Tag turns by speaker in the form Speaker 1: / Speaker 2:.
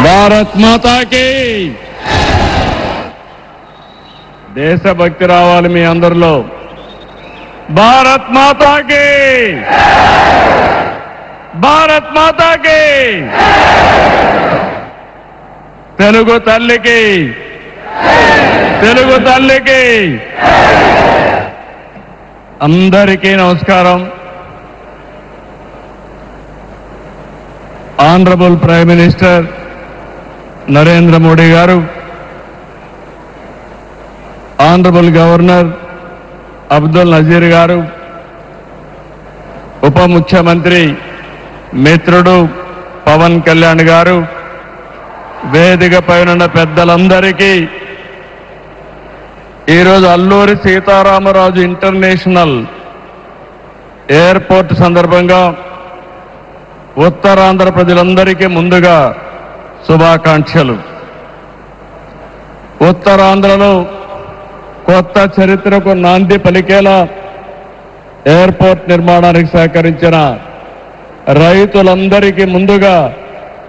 Speaker 1: భారత్ మాతాకి దేశభక్తి రావాలి మీ అందరిలో భారత్ మాతాకి భారత్ మాతాకి తెలుగు తల్లికి తెలుగు తల్లికి అందరికీ నమస్కారం honourable prime minister Narendra Modi garu honourable governor Abdul Nazir గారు ఉప ముఖ్యమంత్రి మిత్రుడు పవన్ కళ్యాణ్ గారు వేదిక పైన పెద్దలందరికీ ఈరోజు అల్లూరి సీతారామరాజు ఇంటర్నేషనల్ ఎయిర్పోర్ట్ సందర్భంగా ఉత్తరాంధ్ర ప్రజలందరికీ ముందుగా శుభాకాంక్షలు ఉత్తరాంధ్రలో కొత్త చరిత్రకు నాంది పలికేలా ఎయిర్పోర్ట్ నిర్మాణానికి సహకరించిన రైతులందరికీ ముందుగా